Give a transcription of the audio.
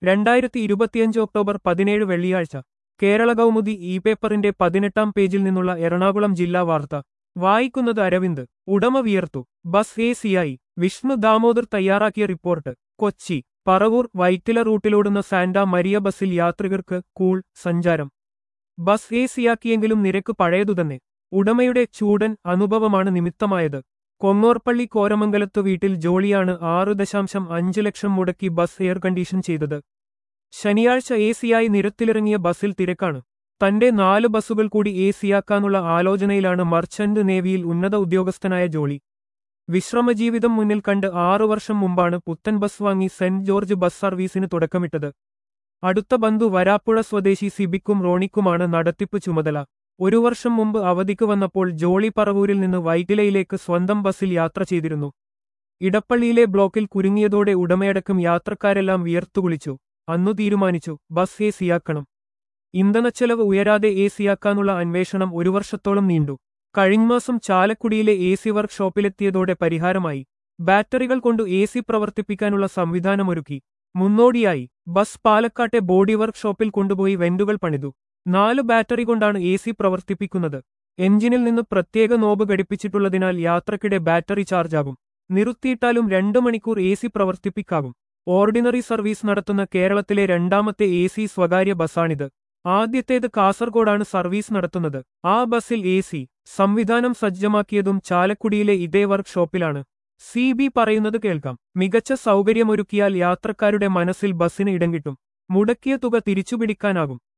രണ്ടായിരത്തി ഇരുപത്തിയഞ്ച് ഒക്ടോബർ പതിനേഴ് വെള്ളിയാഴ്ച കേരള കൗമുദി ഇ പേപ്പറിന്റെ പതിനെട്ടാം പേജിൽ നിന്നുള്ള എറണാകുളം ജില്ലാ വാർത്ത വായിക്കുന്നത് അരവിന്ദ് ഉടമ വിയർത്തു ബസ് എ സിയായി വിഷ്ണു ദാമോദർ തയ്യാറാക്കിയ റിപ്പോർട്ട് കൊച്ചി പറവൂർ വൈറ്റില റൂട്ടിലോടുന്ന സാന്റ മരിയ ബസ്സിൽ യാത്രികർക്ക് കൂൾ സഞ്ചാരം ബസ് എ സിയാക്കിയെങ്കിലും നിരക്ക് പഴയതുതന്നെ ഉടമയുടെ ചൂടൻ അനുഭവമാണ് നിമിത്തമായത് കൊങ്ങോർപ്പള്ളി കോരമംഗലത്ത് വീട്ടിൽ ജോളിയാണ് ആറ് ദശാംശം അഞ്ച് ലക്ഷം മുടക്കി ബസ് എയർ കണ്ടീഷൻ ചെയ്തത് ശനിയാഴ്ച എ സിയായി നിരത്തിലിറങ്ങിയ ബസ്സിൽ തിരക്കാണ് തന്റെ നാല് ബസ്സുകൾ കൂടി എ സിയാക്കാനുള്ള ആലോചനയിലാണ് മർച്ചന്റ് നേവിയിൽ ഉന്നത ഉദ്യോഗസ്ഥനായ ജോളി വിശ്രമജീവിതം മുന്നിൽ കണ്ട് ആറു വർഷം മുമ്പാണ് പുത്തൻ ബസ് വാങ്ങി സെന്റ് ജോർജ് ബസ് സർവീസിന് തുടക്കമിട്ടത് അടുത്ത ബന്ധു വരാപ്പുഴ സ്വദേശി സിബിക്കും റോണിക്കുമാണ് നടത്തിപ്പ് ചുമതല ഒരു വർഷം മുമ്പ് അവധിക്ക് വന്നപ്പോൾ ജോളി പറവൂരിൽ നിന്ന് വൈറ്റിലയിലേക്ക് സ്വന്തം ബസ്സിൽ യാത്ര ചെയ്തിരുന്നു ഇടപ്പള്ളിയിലെ ബ്ലോക്കിൽ കുരുങ്ങിയതോടെ ഉടമയടക്കം യാത്രക്കാരെല്ലാം വിയർത്തുകുളിച്ചു അന്നു തീരുമാനിച്ചു ബസ് എ സിയാക്കണം ഇന്ധനച്ചെലവ് ഉയരാതെ എ സിയാക്കാനുള്ള അന്വേഷണം ഒരു വർഷത്തോളം നീണ്ടു കഴിഞ്ഞമാസം ചാലക്കുടിയിലെ എ സി വർക്ക് ഷോപ്പിലെത്തിയതോടെ പരിഹാരമായി ബാറ്ററികൾ കൊണ്ട് എ സി പ്രവർത്തിപ്പിക്കാനുള്ള സംവിധാനമൊരുക്കി മുന്നോടിയായി ബസ് പാലക്കാട്ടെ ബോഡി വർക്ക് ഷോപ്പിൽ കൊണ്ടുപോയി വെന്റുകൾ പണിതു നാല് ബാറ്ററി കൊണ്ടാണ് എ സി പ്രവർത്തിപ്പിക്കുന്നത് എഞ്ചിനിൽ നിന്ന് പ്രത്യേക നോബ് ഘടിപ്പിച്ചിട്ടുള്ളതിനാൽ യാത്രക്കിടെ ബാറ്ററി ചാർജാകും നിറുത്തിയിട്ടാലും രണ്ടു മണിക്കൂർ എ സി പ്രവർത്തിപ്പിക്കാകും ഓർഡിനറി സർവീസ് നടത്തുന്ന കേരളത്തിലെ രണ്ടാമത്തെ എ സി സ്വകാര്യ ബസ്സാണിത് ആദ്യത്തേത് കാസർഗോഡാണ് സർവീസ് നടത്തുന്നത് ആ ബസ്സിൽ എ സി സംവിധാനം സജ്ജമാക്കിയതും ചാലക്കുടിയിലെ ഇതേ വർക്ക് ഷോപ്പിലാണ് സി ബി പറയുന്നത് കേൾക്കാം മികച്ച സൗകര്യമൊരുക്കിയാൽ യാത്രക്കാരുടെ മനസ്സിൽ ബസ്സിന് ഇടം കിട്ടും മുടക്കിയ തുക തിരിച്ചുപിടിക്കാനാകും